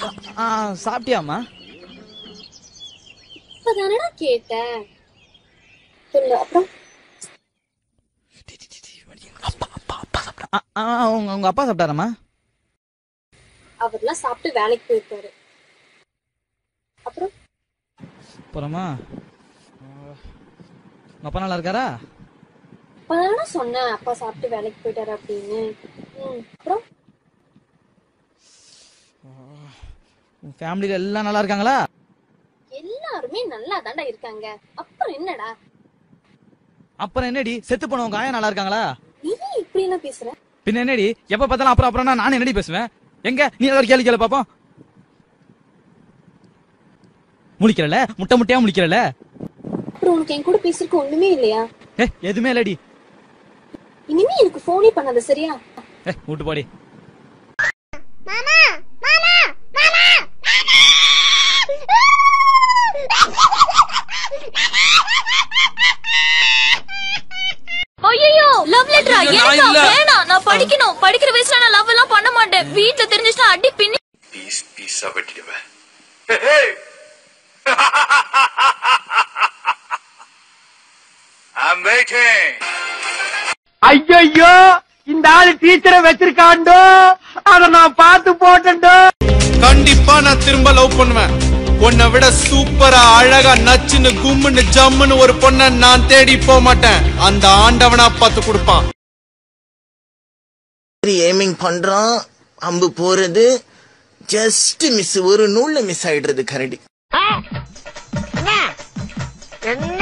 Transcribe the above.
ஆ சாப்பிட்டியாம்மா இப்பதானடா கேட்டேன் சொல்லு அப்புறம் ஆ, ஆ, உங்க உங்க அப்பா சாப்பிட்டாராம்மா அவர்லாம் சாப்பிட்டு வேலைக்கு போயிருக்காரு அப்புறம் அப்புறமா ஆ, உங்க அப்பா நல்லா இருக்காரா இப்பதானடா சொன்னேன் அப்பா சாப்பிட்டு வேலைக்கு போயிட்டாரு அப்படின்னு ம் அப்புறம் உங்க ஃபேமிலியில எல்லாம் நல்லா இருக்காங்களா எல்லாருமே நல்லா தாண்டா இருக்காங்க அப்புறம் என்னடா அப்புறம் என்னடி செத்து போன உங்க ஆயா நல்லா இருக்காங்களா நீ இப்படி எல்லாம் பேசுற பின்ன என்னடி எப்ப பார்த்தாலும் அப்புறம் அப்புறம் நான் என்னடி பேசுவேன் எங்க நீ ஏதாவது கேள்வி கேளு பாப்போம் முழிக்கிறல முட்டை முட்டையா முழிக்கிறல அப்புறம் உனக்கு என் கூட பேசுறதுக்கு ஒண்ணுமே இல்லையா ஏ எதுவுமே இல்லடி இனிமே எனக்கு போனே பண்ணாத சரியா ஏ விட்டு போடி ஐயோ லவ் லெட்டரா ஐயோ, நான் எனக்கு இல்ல. வேணாம் நான் படிக்கணும் படிக்கிற வயசுல நான் லவ் எல்லாம் பண்ண மாட்டேன் வீட்ல தெரிஞ்சுச்சுன்னா அடி பின்னி பீஸ் பீஸா வெட்டிடுவேன் I'm waiting. ஐயோ இந்த ஆளு டீச்சரை வச்சிருக்காண்டோ அத நான் பார்த்து போட்டேன்டோ கண்டிப்பா நான் திரும்ப லவ் பண்ணுவேன் உன்னை விட சூப்பரா அழகா நச்சுன்னு கும்முன்னு ஜம்முன்னு ஒரு பொண்ண நான் தேடி போக மாட்டேன் அந்த ஆண்டவனா பார்த்து கொடுப்பான் எய்மிங் பண்றான் அம்பு போறது ஜஸ்ட் மிஸ் ஒரு நூல்ல மிஸ் ஆயிடுறது கரடி என்ன